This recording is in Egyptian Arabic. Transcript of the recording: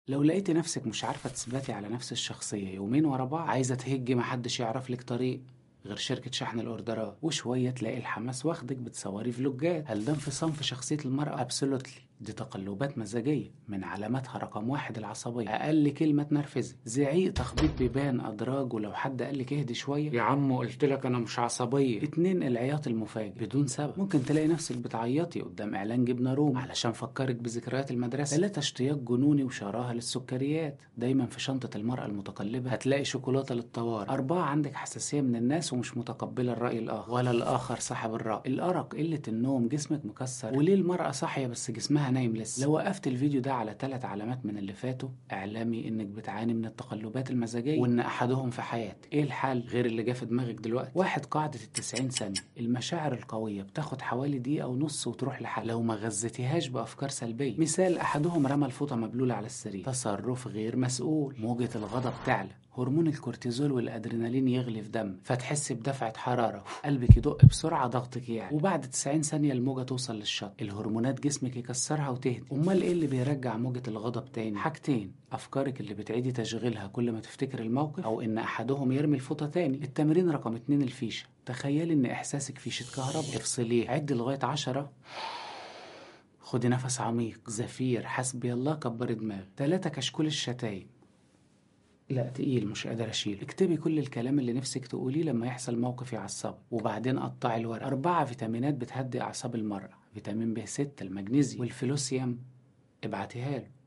لو لقيتي نفسك مش عارفة تثبتي على نفس الشخصية يومين ورا بعض عايزة تهجي محدش يعرف لك طريق غير شركة شحن الأوردرات وشوية تلاقي الحماس واخدك بتصوري فلوجات هل ده انفصام في شخصية المرأة؟ أبسولوتلي دي تقلبات مزاجية من علاماتها رقم واحد العصبية أقل كلمة تنرفزك زعيق تخبيط بيبان أدراج ولو حد قال لك اهدي شوية يا عم قلت لك أنا مش عصبية اتنين العياط المفاجئ بدون سبب ممكن تلاقي نفسك بتعيطي قدام إعلان جبنة روم علشان فكرك بذكريات المدرسة تلاتة اشتياق جنوني وشراهة للسكريات دايما في شنطة المرأة المتقلبة هتلاقي شوكولاتة للطوارئ أربعة عندك حساسية من الناس ومش متقبلة الرأي الآخر ولا الآخر صاحب الرأي الأرق قلة النوم جسمك مكسر وليه المرأة صاحية بس جسمها نايم لسه لو وقفت الفيديو ده على ثلاث علامات من اللي فاتوا اعلامي انك بتعاني من التقلبات المزاجية وان احدهم في حياتك ايه الحل غير اللي جه في دماغك دلوقتي واحد قاعدة التسعين ثانية المشاعر القوية بتاخد حوالي دقيقة ونص وتروح لحل لو ما غذيتيهاش بأفكار سلبية مثال أحدهم رمى الفوطة مبلولة على السرير تصرف غير مسؤول موجة الغضب تعلى هرمون الكورتيزول والادرينالين يغلي في دم فتحس بدفعه حراره قلبك يدق بسرعه ضغطك يعلى وبعد 90 ثانيه الموجه توصل للشط الهرمونات جسمك يكسرها وتهدي امال ايه اللي بيرجع موجه الغضب تاني حاجتين افكارك اللي بتعيدي تشغيلها كل ما تفتكر الموقف او ان احدهم يرمي الفوطه تاني التمرين رقم اتنين الفيشه تخيلي ان احساسك فيشه كهرباء افصليه عدي لغايه عشرة خدي نفس عميق زفير حسبي الله كبري دماغ تلاتة كشكول الشتايم لا تقيل مش قادر اشيل اكتبي كل الكلام اللي نفسك تقوليه لما يحصل موقف يعصبك وبعدين قطعي الورق أربعة فيتامينات بتهدي أعصاب المرأة فيتامين ب 6 المغنيسيوم والفلوسيوم ابعتيها له